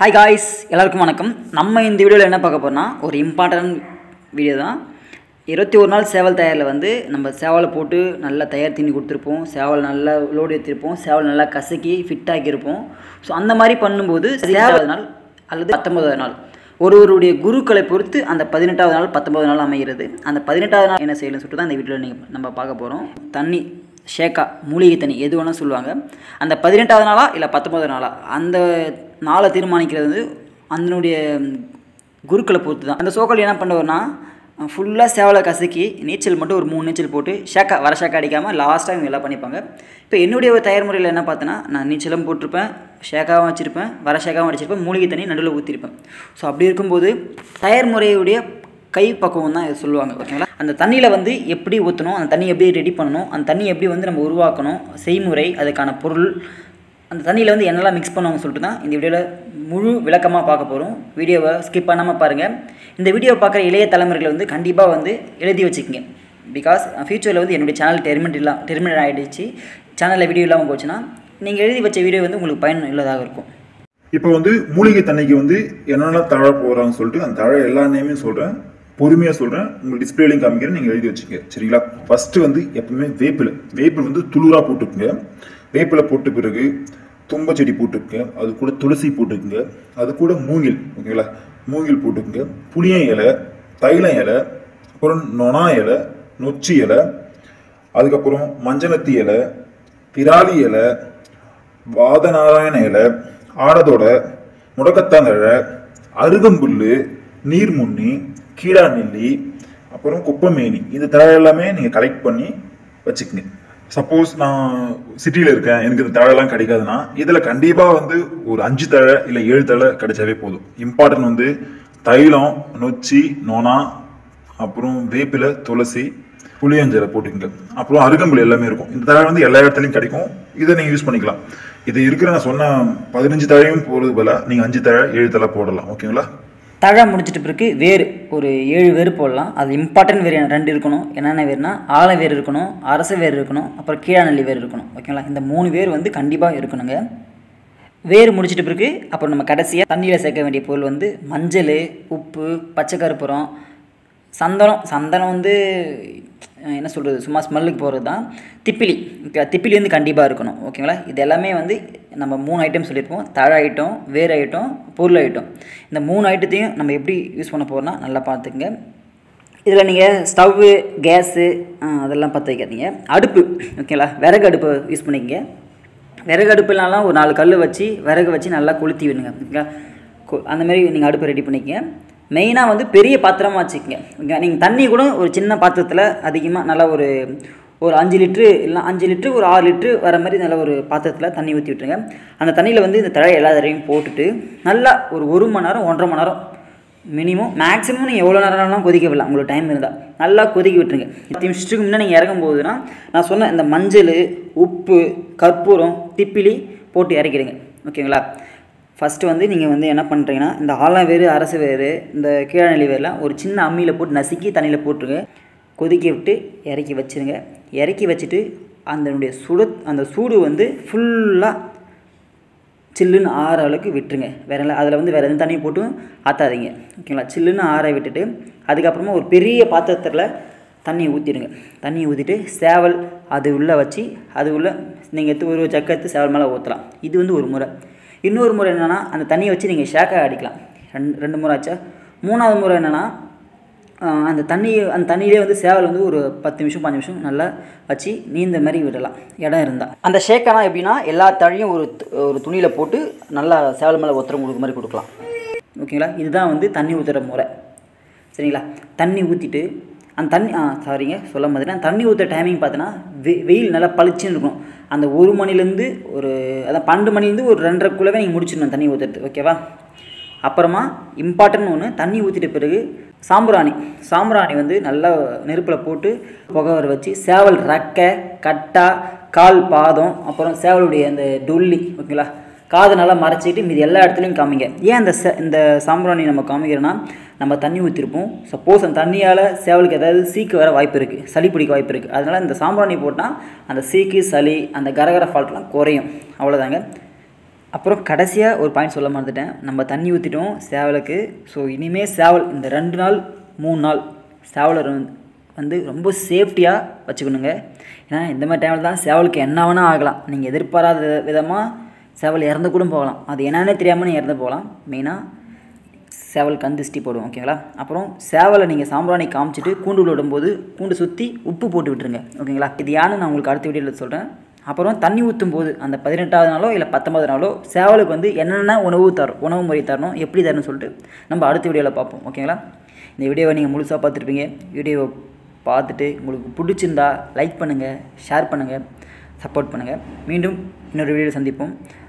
hi guys எல்லாருக்கும் வணக்கம் நம்ம இந்த வீடியோவில் என்ன பார்க்க போறோம்னா ஒரு இம்பார்ட்டன்ட் வீடியோ தான் இருபத்தி ஒரு நாள் சேவல் தயாரில் வந்து நம்ம சேவலை போட்டு நல்லா தயார் தீனி கொடுத்துருப்போம் சேவல் நல்லா லோடு ஏற்றிருப்போம் சேவல் நல்லா கசக்கி ஃபிட் ஆக்கியிருப்போம் ஸோ அந்த மாதிரி பண்ணும்போது சேவல் நாள் அல்லது பத்தொன்பதாவது நாள் ஒருவருடைய குருக்களை பொறுத்து அந்த பதினெட்டாவது நாள் பத்தொன்பது நாள் அமைகிறது அந்த பதினெட்டாவது நாள் என்ன செய்யணும்னு சொல்லிட்டு தான் இந்த வீடியோவில் நீங்கள் நம்ம பார்க்க போகிறோம் தண்ணி ஷேக்கா மூலிகை தண்ணி எது வேணால் சொல்லுவாங்க அந்த பதினெட்டாவது நாளா இல்லை பத்தொன்பதாவது நாளா அந்த நாளை தீர்மானிக்கிறது வந்து அதனுடைய குருக்களை பொறுத்து தான் அந்த சோக்கல் என்ன பண்ணுவார்னா ஃபுல்லாக சேவலை கசக்கி நீச்சல் மட்டும் ஒரு மூணு நீச்சல் போட்டு ஷேக்கா வர ஷேக்கா அடிக்காமல் லாஸ்ட்டாக இவங்க எல்லாம் பண்ணிப்பாங்க இப்போ என்னுடைய ஒரு தயார் முறையில் என்ன பார்த்தேன்னா நான் நீச்சலும் போட்டிருப்பேன் ஷேக்காவும் வச்சுருப்பேன் வர ஷேக்காவும் அடிச்சிருப்பேன் மூலிகை தண்ணி நடுவில் ஊற்றிருப்பேன் ஸோ அப்படி இருக்கும்போது தயார் முறையுடைய கை பக்குவம் தான் இது சொல்லுவாங்க ஓகேங்களா அந்த தண்ணியில் வந்து எப்படி ஊற்றணும் அந்த தண்ணி எப்படி ரெடி பண்ணணும் அந்த தண்ணி எப்படி வந்து நம்ம உருவாக்கணும் செய்முறை அதுக்கான பொருள் அந்த தண்ணியில் வந்து என்னெல்லாம் மிக்ஸ் பண்ணுவாங்க சொல்லிட்டு தான் இந்த வீடியோவில் முழு விளக்கமாக பார்க்க போகிறோம் வீடியோவை ஸ்கிப் பண்ணாமல் பாருங்கள் இந்த வீடியோ பார்க்குற இளைய தலைமுறைகளை வந்து கண்டிப்பாக வந்து எழுதி வச்சுக்கோங்க பிகாஸ் ஃப்யூச்சரில் வந்து என்னுடைய சேனல் டெர்மினேட் இல்லா டெர்மினேட் ஆகிடுச்சு சேனலில் வீடியோ இல்லாமல் போச்சுன்னா நீங்கள் எழுதி வச்ச வீடியோ வந்து உங்களுக்கு பயன் உள்ளதாக இருக்கும் இப்போ வந்து மூலிகை தண்ணிக்கு வந்து என்னென்ன தழை போடுறாங்கன்னு சொல்லிட்டு அந்த தழை எல்லா நேமையும் சொல்கிறேன் பொறுமையாக சொல்கிறேன் உங்கள் டிஸ்பிளேலையும் காமிக்கிறேன் நீங்கள் எழுதி வச்சுக்க சரிங்களா ஃபஸ்ட்டு வந்து எப்பவுமே வேப்பிலை வேப்பில் வந்து துளுராக போட்டுக்குங்க வேப்பிலை போட்ட பிறகு தும்பச்செடி போட்டுக்குங்க அது கூட துளசி போட்டுக்குங்க அது கூட மூங்கில் ஓகேங்களா மூங்கில் போட்டுக்குங்க புளிய இலை தைலம் இலை அப்புறம் நொனா இலை நொச்சி இலை அதுக்கப்புறம் மஞ்சனத்தி இலை பிராலி இலை வாதநாராயண இலை ஆடதோட முடக்கத்தான் இலை அருகம்புல் நீர்முன்னி கீழா நெல்லி அப்புறம் குப்பமேனி இந்த தழை எல்லாமே நீங்கள் கலெக்ட் பண்ணி வச்சுக்கங்க சப்போஸ் நான் சிட்டியில் இருக்கேன் எனக்கு இந்த தழையெல்லாம் கிடைக்காதுன்னா இதில் கண்டிப்பாக வந்து ஒரு அஞ்சு தழை இல்லை ஏழு தழை கிடைச்சாவே போதும் இம்பார்ட்டன்ட் வந்து தைலம் நொச்சி நொனா அப்புறம் வேப்பிலை துளசி புளியஞ்சலை போட்டுக்கங்க அப்புறம் அருகம்புல் எல்லாமே இருக்கும் இந்த தழை வந்து எல்லா இடத்துலையும் கிடைக்கும் இதை நீங்கள் யூஸ் பண்ணிக்கலாம் இது இருக்கிற நான் சொன்ன பதினஞ்சு தழையும் போகிறது பதிலாக நீங்கள் அஞ்சு தழை ஏழு தழை போடலாம் ஓகேங்களா தழை முடிச்சிட்ட பிறகு வேர் ஒரு ஏழு வேர் போடலாம் அது இம்பார்ட்டன்ட் வேர் ரெண்டு இருக்கணும் என்னென்ன வேர்னா ஆலை வேர் இருக்கணும் அரச வேர் இருக்கணும் அப்புறம் கீழாநெல்லி வேர் இருக்கணும் ஓகேங்களா இந்த மூணு வேர் வந்து கண்டிப்பாக இருக்கணுங்க வேர் முடிச்சிட்ட பிறகு அப்புறம் நம்ம கடைசியாக தண்ணியில் சேர்க்க வேண்டிய பொருள் வந்து மஞ்சள் உப்பு பச்சை கருப்புரம் சந்தனம் சந்தனம் வந்து அஹ், என்ன சொல்கிறது சும்மா ஸ்மெல்லுக்கு போகிறது தான் திப்பிலி ஓகே திப்பிலி வந்து கண்டிப்பாக இருக்கணும் ஓகேங்களா இது எல்லாமே வந்து நம்ம மூணு ஐட்டம் சொல்லியிருப்போம் தழை ஐட்டம் வேர் ஐட்டம் பொருள் ஐட்டம் இந்த மூணு ஐட்டத்தையும் நம்ம எப்படி யூஸ் பண்ண போகிறோம்னா நல்லா பார்த்துக்குங்க இதில் நீங்கள் ஸ்டவ்வு கேஸு அதெல்லாம் பற்ற வைக்காதீங்க அடுப்பு ஓகேங்களா விறகு அடுப்பு யூஸ் பண்ணிக்கங்க விறகு அடுப்புலலாம் ஒரு நாலு கல் வச்சு விறகு வச்சு நல்லா கொளுத்தி விடுங்க ஓகேங்களா கொ- அந்த மாதிரி நீங்கள் அடுப்பு ரெடி பண்ணிக்கங்க மெயினாக வந்து பெரிய பாத்திரமா வச்சுக்கோங்க ஓகே நீங்கள் தண்ணி கூட ஒரு சின்ன பாத்திரத்தில் அதிகமாக நல்லா ஒரு ஒரு அஞ்சு லிட்ரு இல்லை அஞ்சு லிட்ரு ஒரு ஆறு லிட்ரு வர மாதிரி நல்ல ஒரு பாத்திரத்தில் தண்ணி ஊற்றி விட்டுருங்க அந்த தண்ணியில் வந்து இந்த தழை எல்லா தடவையும் போட்டுட்டு நல்லா ஒரு ஒரு மணி நேரம் ஒன்றரை மணி நேரம் மினிமம் மேக்ஸிமம் நீங்கள் எவ்வளோ நேரம்லாம் கொதிக்க விடலாம் உங்களுக்கு டைம் இருந்தால் நல்லா கொதிக்க விட்டுருங்க பத்து நிமிஷத்துக்கு முன்னே நீங்கள் இறங்கும் போதுன்னா நான் சொன்ன இந்த மஞ்சள் உப்பு கற்பூரம் திப்பிலி போட்டு இறக்கிடுங்க ஓகேங்களா ஃபஸ்ட்டு வந்து நீங்கள் வந்து என்ன பண்ணுறீங்கன்னா இந்த ஆலம் வேறு அரசு வேறு இந்த கீழநிலை வேறுலாம் ஒரு சின்ன அம்மியில் போட்டு நசுக்கி தண்ணியில் போட்டுருங்க கொதிக்க விட்டு இறக்கி வச்சிருங்க இறக்கி வச்சுட்டு அதனுடைய சுட அந்த சூடு வந்து ஃபுல்லாக சில்லுன்னு ஆற அளவுக்கு விட்டுருங்க வேற இல்லை அதில் வந்து வேறு எந்த தண்ணியும் போட்டு ஆற்றாதீங்க ஓகேங்களா சில்லுன்னு ஆற விட்டுட்டு அதுக்கப்புறமா ஒரு பெரிய பாத்திரத்தில் தண்ணி ஊற்றிடுங்க தண்ணி ஊற்றிட்டு சேவல் அது உள்ளே வச்சு அது உள்ளே நீங்கள் எடுத்து ஒரு சக்கை எடுத்து சேவல் மேலே ஊற்றலாம் இது வந்து ஒரு முறை இன்னொரு முறை என்னென்னா அந்த தண்ணியை வச்சு நீங்கள் ஷேக்காக அடிக்கலாம் ரெண்டு ரெண்டு முறை ஆச்சா மூணாவது முறை என்னென்னா ஆஹ் அந்த தண்ணி அந்த தண்ணியிலே வந்து சேவல் வந்து ஒரு பத்து நிமிஷம் பாஞ்சு நிமிஷம் நல்லா வச்சு நீந்த மாதிரி விடலாம் இடம் இருந்தால் அந்த ஷேக்கெல்லாம் எப்படின்னா எல்லா தழையும் ஒரு து- ஒரு துணியில் போட்டு நல்லா சேவல் மேலே ஒத்தரம் கொடுக்க மாதிரி கொடுக்கலாம் ஓகேங்களா இதுதான் வந்து தண்ணி ஊற்றுற முறை சரிங்களா தண்ணி ஊற்றிட்டு அந்த தண்ணி ஆ சாரிங்க சொல்ல மாதிரி தண்ணி ஊற்றுற டைமிங் பார்த்தீங்கன்னா வெ வெயில் நல்லா பளிச்சுன்னு இருக்கும் அந்த ஒரு மணிலேருந்து ஒரு அதான் பன்னெண்டு மணிலேருந்து ஒரு ரெண்டரைக்குள்ளவே நீங்கள் முடிச்சிடணும் தண்ணி ஊற்றுறது ஓகேவா அப்புறமா இம்பார்ட்டன்ட் ஒன்று தண்ணி ஊற்றிட்ட பிறகு சாம்பிராணி சாம்பிராணி வந்து நல்லா நெருப்பில் போட்டு புகை வர வச்சு சேவல் ரெக்கை கட்டா கால் பாதம் அப்புறம் சேவலுடைய அந்த டொல்லி ஓகேங்களா காதை நல்லா மறைச்சிட்டு மீதி எல்லா இடத்துலையும் காமிங்க ஏன் இந்த ச இந்த சாம்பிராணி நம்ம காமிக்கிறோன்னா நம்ம தண்ணி ஊற்றிருப்போம் சப்போஸ் அந்த தண்ணியால் சேவலுக்கு ஏதாவது சீக்கு வர வாய்ப்பு இருக்குது சளி பிடிக்க வாய்ப்பு இருக்குது அதனால் இந்த சாம்பிராணி போட்டால் அந்த சீக்கு சளி அந்த கரகர ஃபால்ட்லாம் குறையும் அவ்வளோதாங்க அப்புறம் கடைசியாக ஒரு பாயிண்ட் சொல்ல மறந்துட்டேன் நம்ம தண்ணி ஊற்றிட்டோம் சேவலுக்கு ஸோ இனிமேல் சேவல் இந்த ரெண்டு நாள் மூணு நாள் சேவலர் வந்து வந்து ரொம்ப சேஃப்டியாக வச்சுக்கணுங்க ஏன்னா இந்த மாதிரி டைமில் தான் சேவலுக்கு என்ன வேணால் ஆகலாம் நீங்கள் எதிர்பாராத விதமாக சேவல் இறந்து கூட போகலாம் அது என்னன்னே தெரியாமல் நீ இறந்து போகலாம் மெயினாக சேவல் கண் திருஷ்டி போடும் ஓகேங்களா அப்புறம் சேவலை நீங்கள் சாம்பிராணி காமிச்சிட்டு கூண்டு விடும்போது கூண்டு சுற்றி உப்பு போட்டு விட்டுருங்க ஓகேங்களா இது யான்னு நான் உங்களுக்கு அடுத்த வீடியோவில் சொல்கிறேன் அப்புறம் தண்ணி ஊற்றும் போது அந்த பதினெட்டாவது நாளோ இல்லை பத்தொன்பது நாளோ சேவலுக்கு வந்து என்னென்ன உணவு தரும் உணவு முறை தரணும் எப்படி தரணும்னு சொல்லிட்டு நம்ம அடுத்த வீடியோவில் பார்ப்போம் ஓகேங்களா இந்த வீடியோவை நீங்கள் முழுசாக பார்த்துருப்பீங்க வீடியோவை பார்த்துட்டு உங்களுக்கு பிடிச்சிருந்தா லைக் பண்ணுங்கள் ஷேர் பண்ணுங்கள் சப்போர்ட் பண்ணுங்கள் மீண்டும் இன்னொரு வீடியோவில் சந்திப்போம்